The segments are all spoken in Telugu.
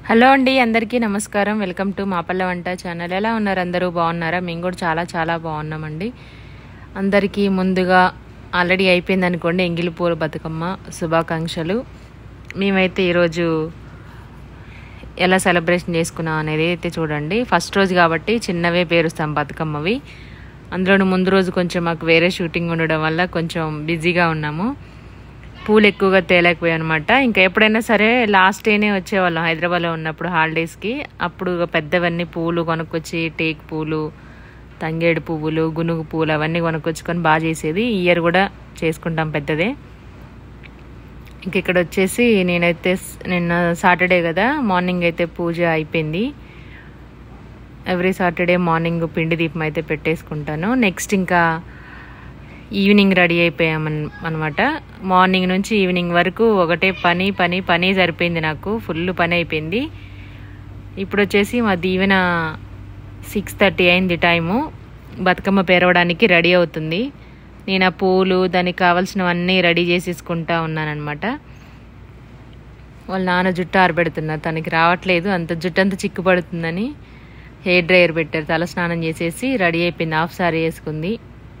హలో అండి అందరికీ నమస్కారం వెల్కమ్ టు మాపల్ల వంట ఛానల్ ఎలా ఉన్నారు అందరూ బాగున్నారా మేము కూడా చాలా చాలా బాగున్నామండి అందరికీ ముందుగా ఆల్రెడీ అయిపోయింది అనుకోండి ఎంగిలి పూల బతుకమ్మ శుభాకాంక్షలు మేమైతే ఈరోజు ఎలా సెలబ్రేషన్ చేసుకున్నాం అనేది అయితే చూడండి ఫస్ట్ రోజు కాబట్టి చిన్నవే పేరుస్తాం బతుకమ్మవి అందులోనూ ముందు రోజు కొంచెం మాకు వేరే షూటింగ్ ఉండడం వల్ల కొంచెం బిజీగా ఉన్నాము పూలు ఎక్కువగా తేలేకపోయాయి అనమాట ఇంకా ఎప్పుడైనా సరే లాస్ట్ డేనే వచ్చేవాళ్ళం హైదరాబాద్లో ఉన్నప్పుడు హాలిడేస్కి అప్పుడు పెద్దవన్నీ పూలు కొనుక్కొచ్చి టేక్ పూలు తంగేడు పువ్వులు గునుగు పూలు అవన్నీ కొనుక్కొచ్చుకొని బాగా చేసేది ఈ ఇయర్ కూడా చేసుకుంటాం పెద్దదే ఇంక ఇక్కడ వచ్చేసి నేనైతే స్- నిన్న సాటర్డే కదా మార్నింగ్ అయితే పూజ అయిపోయింది ఎవ్రీ సాటర్డే మార్నింగ్ పిండి దీపం అయితే పెట్టేసుకుంటాను నెక్స్ట్ ఇంకా ఈవినింగ్ రెడీ అయిపోయామన్ అనమాట మార్నింగ్ నుంచి ఈవినింగ్ వరకు ఒకటే పని పని పని సరిపోయింది నాకు ఫుల్ పని అయిపోయింది ఇప్పుడు వచ్చేసి మా దీవెన సిక్స్ థర్టీ అయింది టైము బతుకమ్మ పెరవడానికి రెడీ అవుతుంది నేను ఆ పూలు దానికి కావాల్సినవన్నీ రెడీ చేసేసుకుంటా ఉన్నానన్నమాట వాళ్ళ నాన్న జుట్టు ఆరబెడుతున్నారు తనకి రావట్లేదు అంత జుట్టు అంతా చిక్కుపడుతుందని హెయిర్ డ్రైయర్ పెట్టారు తల స్నానం చేసేసి రెడీ అయిపోయింది హాఫ్ సారీ వేసుకుంది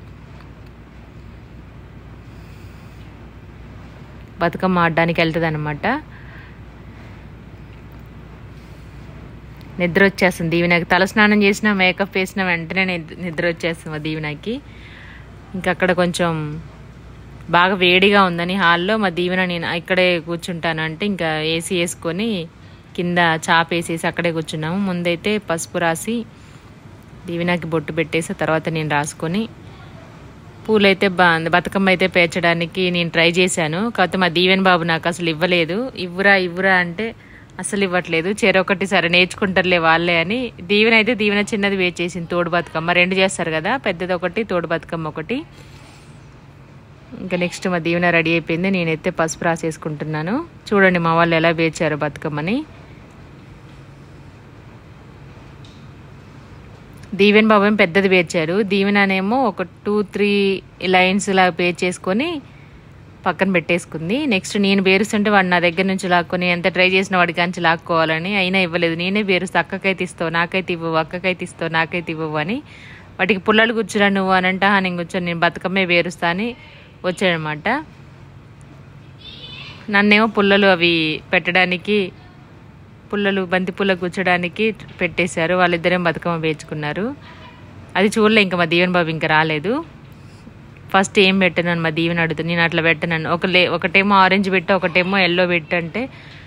బతుకమ్మ ఆడడానికి వెళ్తుంది అనమాట నిద్ర వచ్చేస్తుంది దీవెనకి తల స్నానం చేసిన మేకప్ వేసిన వెంటనే నిద్ర- నిద్ర వచ్చేస్తుంది మా దీవెనకి ఇంకా అక్కడ కొంచెం బాగా వేడిగా ఉందని హాల్లో మా దీవెన నేను ఇక్కడే కూర్చుంటాను అంటే ఇంకా ఏసీ వేసుకొని కింద చాప వేసేసి అక్కడే కూర్చున్నాము ముందైతే పసుపు రాసి దీవెనకి బొట్టు పెట్టేసి తర్వాత నేను రాసుకొని పూలైతే బా బతుకమ్మ అయితే పేర్చడానికి నేను ట్రై చేశాను కాకపోతే మా దీవెన్ బాబు నాకు అసలు ఇవ్వలేదు ఇవ్వరా ఇవ్వరా అంటే అసలు ఇవ్వట్లేదు చెరొకటి సరే నేర్చుకుంటారులే వాళ్ళే అని దీవెన అయితే దీవెన చిన్నది వేచేసింది తోడు బతుకమ్మ రెండు చేస్తారు కదా పెద్దది ఒకటి తోడు బతుకమ్మ ఒకటి ఇంకా నెక్స్ట్ మా దీవెన రెడీ అయిపోయింది నేనైతే పసుపు రాసేసుకుంటున్నాను చూడండి మా వాళ్ళు ఎలా వేచారు బతుకమ్మని దీవెన్ బాబు ఏమో పెద్దది పేర్చారు దీవెననేమో ఒక టూ త్రీ లైన్స్ ఇలా పేర్ చేసుకొని పక్కన పెట్టేసుకుంది నెక్స్ట్ నేను పేరుస్తుంటే వాడు నా దగ్గర నుంచి లాక్కొని ఎంత ట్రై చేసిన వాడికి నుంచి లాక్కోవాలని అయినా ఇవ్వలేదు నేనే పేరుస్తా అక్కకైతే ఇస్తావు నాకైతే ఇవ్వవు అక్కకైతే ఇస్తావు నాకైతే ఇవ్వవు అని వాటికి పుల్లలు కూర్చురా నువ్వు అని అంటే "హా, నేను కూర్చొని నేను బతుకమ్మే పేరుస్తా అని వచ్చాడనమాట నన్నేమో పుల్లలు అవి పెట్టడానికి పుల్లలు బంతి పుల్ల కూర్చోడానికి పెట్టేశారు వాళ్ళిద్దరేం బతుకమ్మ పేర్చుకున్నారు అది చూడలే ఇంకా మా దీవెన్ బాబు ఇంకా రాలేదు ఫస్ట్ ఏం పెట్టను మా దీవెన అడుగుతుంది నేను అట్లా పెట్టను ఒక లే ఒకటేమో ఆరెంజ్ పెట్టు ఒకటేమో ఎల్లో పెట్టు అంటే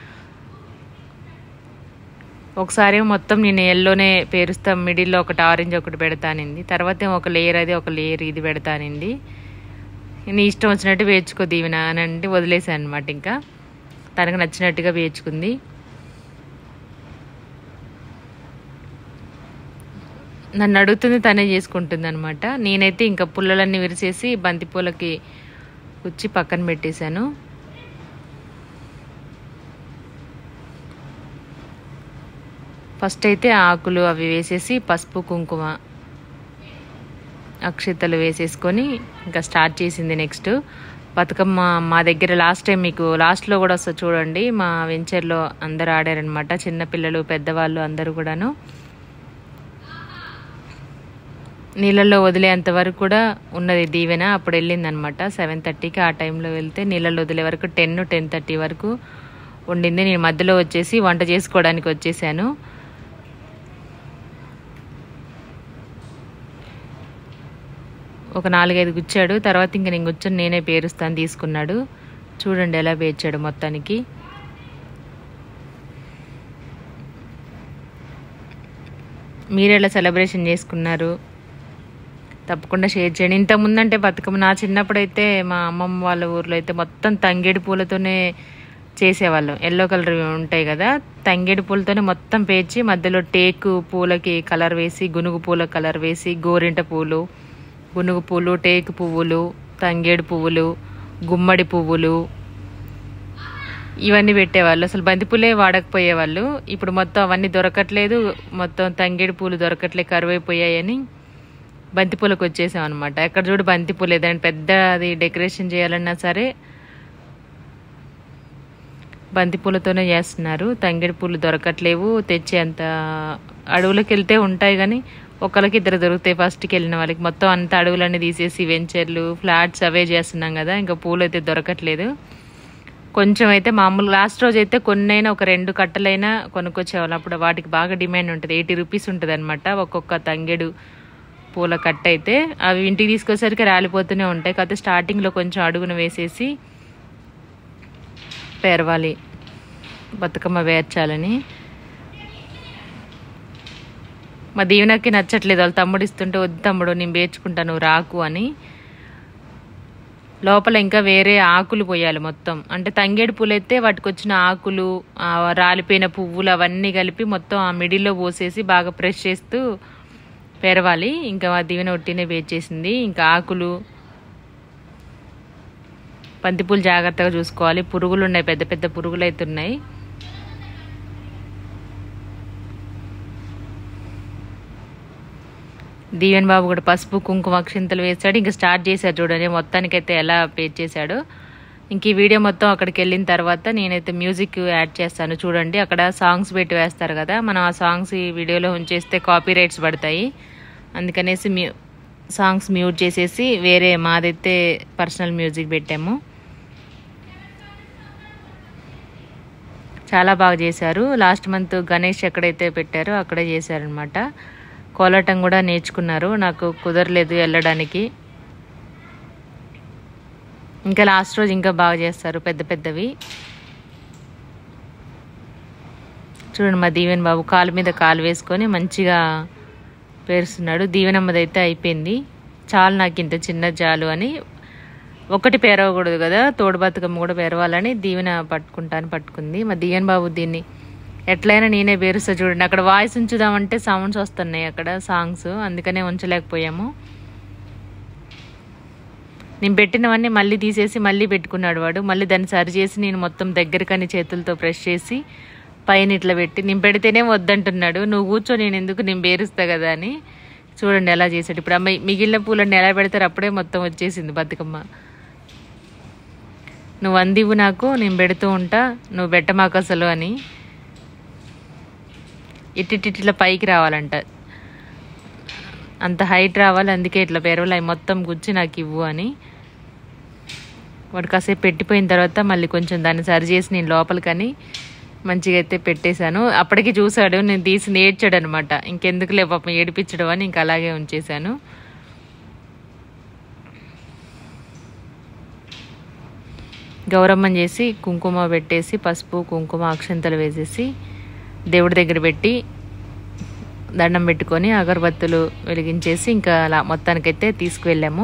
ఒకసారి మొత్తం నేను ఎల్లోనే పేరుస్తా మిడిల్లో ఒకటి ఆరెంజ్ ఒకటి పెడతానింది తర్వాత ఏమో ఒక లేయర్ అది ఒక లేయర్ ఇది పెడతానింది నీ ఇష్టం వచ్చినట్టు వేర్చుకో దీవెన అని అంటే వదిలేసాను అనమాట ఇంకా తనకు నచ్చినట్టుగా వేర్చుకుంది నన్ను అడుగుతుంది తనే చేసుకుంటుంది అనమాట నేనైతే ఇంకా పుల్లలన్నీ విరిసేసి బంతి పూలకి కుచ్చి పక్కన పెట్టేశాను ఫస్ట్ అయితే ఆకులు అవి వేసేసి పసుపు కుంకుమ అక్షితలు వేసేసుకొని ఇంకా స్టార్ట్ చేసింది నెక్స్ట్ బతుకమ్మ మా దగ్గర లాస్ట్ టైం మీకు లాస్ట్లో కూడా వస్తుంది చూడండి మా వెంచర్లో అందరు ఆడారనమాట చిన్నపిల్లలు పెద్దవాళ్ళు అందరూ కూడాను నీళ్ళల్లో వదిలేంత వరకు కూడా ఉన్నది దీవెన అప్పుడు వెళ్ళింది అనమాట సెవెన్ థర్టీకి ఆ టైంలో వెళ్తే నీళ్ళల్లో వదిలే వరకు టెన్ టెన్ థర్టీ వరకు ఉండింది నేను మధ్యలో వచ్చేసి వంట చేసుకోవడానికి వచ్చేసాను ఒక నాలుగైదు గుచ్చాడు తర్వాత ఇంక నేను కూర్చొని నేనే పేరుస్తాను తీసుకున్నాడు చూడండి ఎలా పేర్చాడు మొత్తానికి మీరు ఎలా సెలబ్రేషన్ చేసుకున్నారు తప్పకుండా షేర్ చేయండి ఇంత ముందంటే బతుకమ్మ నా చిన్నప్పుడైతే మా అమ్మమ్మ వాళ్ళ ఊర్లో అయితే మొత్తం తంగేడు పూలతోనే చేసేవాళ్ళం ఎల్లో కలర్ ఉంటాయి కదా తంగేడు పూలతోనే మొత్తం పేర్చి మధ్యలో టేకు పూలకి కలర్ వేసి గునుగు పూల కలర్ వేసి గోరింట పూలు గునుగు పూలు టేకు పువ్వులు తంగేడు పువ్వులు గుమ్మడి పువ్వులు ఇవన్నీ పెట్టేవాళ్ళు అసలు బంతిపూలే వాడకపోయేవాళ్ళు ఇప్పుడు మొత్తం అవన్నీ దొరకట్లేదు మొత్తం తంగేడు పూలు దొరకట్లే కరువైపోయాయని బంతిపూలకు వచ్చేసాం అనమాట ఎక్కడ చూడు బంతిపూలు ఏదైనా పెద్ద అది డెకరేషన్ చేయాలన్నా సరే బంతి పూలతోనే చేస్తున్నారు తంగేడు పూలు దొరకట్లేవు తెచ్చే అంత అడవులకు వెళ్తే ఉంటాయి కానీ ఒకరికి ఇద్దరు దొరుకుతాయి ఫస్ట్కి వెళ్ళిన వాళ్ళకి మొత్తం అంత అడవులన్నీ తీసేసి వెంచర్లు ఫ్లాట్స్ అవే చేస్తున్నాం కదా ఇంకా పూలు అయితే దొరకట్లేదు కొంచెం అయితే మామూలు లాస్ట్ రోజు అయితే కొన్నైనా ఒక రెండు కట్టలైనా కొనుక్కొచ్చేవాళ్ళు అప్పుడు వాటికి బాగా డిమాండ్ ఉంటుంది ఎయిటీ రూపీస్ ఉంటుంది అనమాట ఒక్కొక్క తంగెడు పూల కట్ట అయితే అవి ఇంటికి తీసుకొసరికి రాలిపోతూనే ఉంటాయి కాకపోతే స్టార్టింగ్లో కొంచెం అడుగున వేసేసి పేరవాలి బతుకమ్మ వేర్చాలని మా దీవెనకి నచ్చట్లేదు వాళ్ళ తమ్ముడు ఇస్తుంటే వద్దు తమ్ముడు నేను పేర్చుకుంటాను రాకు అని లోపల ఇంకా వేరే ఆకులు పోయాలి మొత్తం అంటే తంగేడు పూలు అయితే వాటికి వచ్చిన ఆకులు ఆ రాలిపోయిన పువ్వులు అవన్నీ కలిపి మొత్తం ఆ మిడిల్లో పోసేసి బాగా ప్రెస్ చేస్తూ పెరవాలి ఇంకా మా దీవెన ఒట్టినే వేచేసింది ఇంకా ఆకులు బంతిపూలు జాగ్రత్తగా చూసుకోవాలి పురుగులు ఉన్నాయి పెద్ద పెద్ద పురుగులు అయితే ఉన్నాయి దీవెన్ బాబు కూడా పసుపు కుంకుమ అక్షింతలు వేశాడు ఇంకా స్టార్ట్ చేశాడు చూడండి మొత్తానికైతే ఎలా పే చేశాడు ఇంక ఈ వీడియో మొత్తం అక్కడికి వెళ్ళిన తర్వాత నేనైతే మ్యూజిక్ యాడ్ చేస్తాను చూడండి అక్కడ సాంగ్స్ పెట్టి వేస్తారు కదా మనం ఆ సాంగ్స్ ఈ వీడియోలో ఉంచేస్తే కాపీ రైట్స్ పడతాయి అందుకనేసి మ్యూ సాంగ్స్ మ్యూట్ చేసేసి వేరే మాదైతే పర్సనల్ మ్యూజిక్ పెట్టాము చాలా బాగా చేశారు లాస్ట్ మంత్ గణేష్ ఎక్కడైతే పెట్టారో అక్కడే చేశారనమాట కోలాటం కూడా నేర్చుకున్నారు నాకు కుదరలేదు వెళ్ళడానికి ఇంకా లాస్ట్ రోజు ఇంకా బాగా చేస్తారు పెద్ద పెద్దవి చూడండి మా దీవెన్ బాబు కాలు మీద కాలు వేసుకొని మంచిగా పేరుస్తున్నాడు దీవెనమ్మదైతే అయిపోయింది చాలు నాకు ఇంత చిన్న జాలు అని ఒకటి పేరవకూడదు కదా తోడు బతుకమ్మ కూడా పేరవాలని దీవెన పట్టుకుంటాను పట్టుకుంది మా దీవెన్ బాబు దీన్ని ఎట్లయినా నేనే పేరుస్తా చూడండి అక్కడ వాయిస్ ఉంచుదామంటే సౌండ్స్ వస్తున్నాయి అక్కడ సాంగ్స్ అందుకనే ఉంచలేకపోయాము నేను పెట్టినవన్నీ మళ్ళీ తీసేసి మళ్ళీ పెట్టుకున్నాడు వాడు మళ్ళీ దాన్ని సరి చేసి నేను మొత్తం దగ్గరకని చేతులతో ప్రెస్ చేసి పైన ఇట్లా పెట్టి నేను పెడితేనే వద్దంటున్నాడు నువ్వు కూర్చో నేను ఎందుకు నేను పేరుస్తా కదా అని చూడండి ఎలా చేశాడు ఇప్పుడు అమ్మాయి మిగిలిన పూలన్నీ ఎలా పెడతారు అప్పుడే మొత్తం వచ్చేసింది బతుకమ్మ నువ్వు అందివు నాకు నేను పెడుతూ ఉంటా నువ్వు పెట్టమాకు అసలు అని ఇట్టిట్లా పైకి రావాలంట అంత హైట్ రావాలి అందుకే ఇట్లా పెరవలు అవి మొత్తం గుచ్చి నాకు ఇవ్వు అని వాడు కాసేపు పెట్టిపోయిన తర్వాత మళ్ళీ కొంచెం దాన్ని సరి చేసి నేను లోపలికని మంచిగా అయితే పెట్టేశాను అప్పటికి చూశాడు నేను తీసి నేర్చాడు అనమాట ఇంకెందుకులే పాపం ఏడిపించడం అని ఇంక అలాగే ఉంచేశాను గౌరమ్మని చేసి కుంకుమ పెట్టేసి పసుపు కుంకుమ అక్షంతలు వేసేసి దేవుడి దగ్గర పెట్టి దండం పెట్టుకొని అగరబత్తులు వెలిగించేసి ఇంకా అలా మొత్తానికైతే తీసుకువెళ్ళాము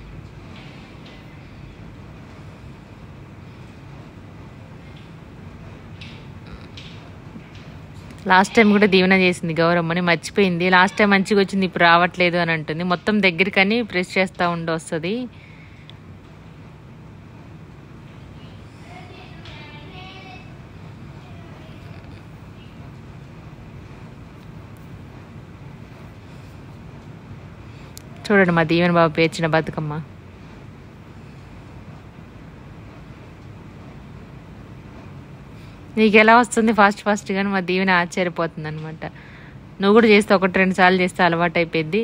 లాస్ట్ టైం కూడా దీవెన చేసింది గౌరమ్మని మర్చిపోయింది లాస్ట్ టైం మంచిగా వచ్చింది ఇప్పుడు రావట్లేదు అని అంటుంది మొత్తం దగ్గరికని ప్రెస్ చేస్తూ ఉండి వస్తుంది చూడండి మా దీవెన బాబు పేర్చిన బతుకమ్మ నీకు ఎలా వస్తుంది ఫాస్ట్ ఫాస్ట్ కానీ మా దీవెన ఆశ్చర్యపోతుంది అనమాట నువ్వు కూడా చేస్తే ఒకటి రెండు సార్లు చేస్తే అలవాటు అయిపోయింది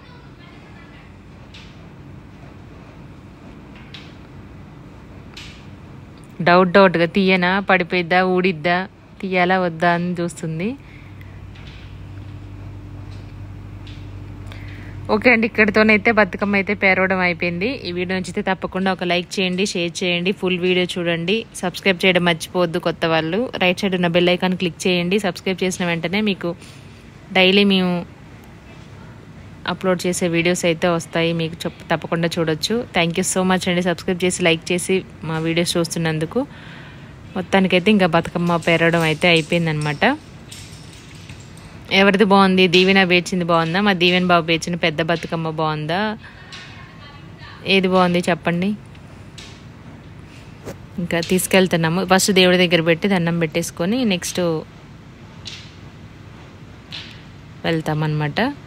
డౌట్ డౌట్గా తీయనా పడిపోయిద్దా ఊడిద్దా తీయాలా వద్దా అని చూస్తుంది ఓకే అండి ఇక్కడితోనైతే బతుకమ్మ అయితే పేరవడం అయిపోయింది ఈ వీడియో నచ్చితే తప్పకుండా ఒక లైక్ చేయండి షేర్ చేయండి ఫుల్ వీడియో చూడండి సబ్స్క్రైబ్ చేయడం మర్చిపోవద్దు కొత్త వాళ్ళు రైట్ సైడ్ ఉన్న బెల్ ఐకాన్ క్లిక్ చేయండి సబ్స్క్రైబ్ చేసిన వెంటనే మీకు డైలీ మేము అప్లోడ్ చేసే వీడియోస్ అయితే వస్తాయి మీకు చెప్ తప్పకుండా చూడొచ్చు థ్యాంక్ యూ సో మచ్ అండి సబ్స్క్రైబ్ చేసి లైక్ చేసి మా వీడియోస్ చూస్తున్నందుకు మొత్తానికైతే ఇంకా బతుకమ్మ పేరవడం అయితే అయిపోయిందనమాట ఎవరిది బాగుంది దీవెన పేర్చింది బాగుందా మా దీవెన బాబు పేర్చిన పెద్ద బతుకమ్మ బాగుందా ఏది బాగుంది చెప్పండి ఇంకా తీసుకెళ్తున్నాము ఫస్ట్ దేవుడి దగ్గర పెట్టి దండం పెట్టేసుకొని నెక్స్ట్ వెళ్తామన్నమాట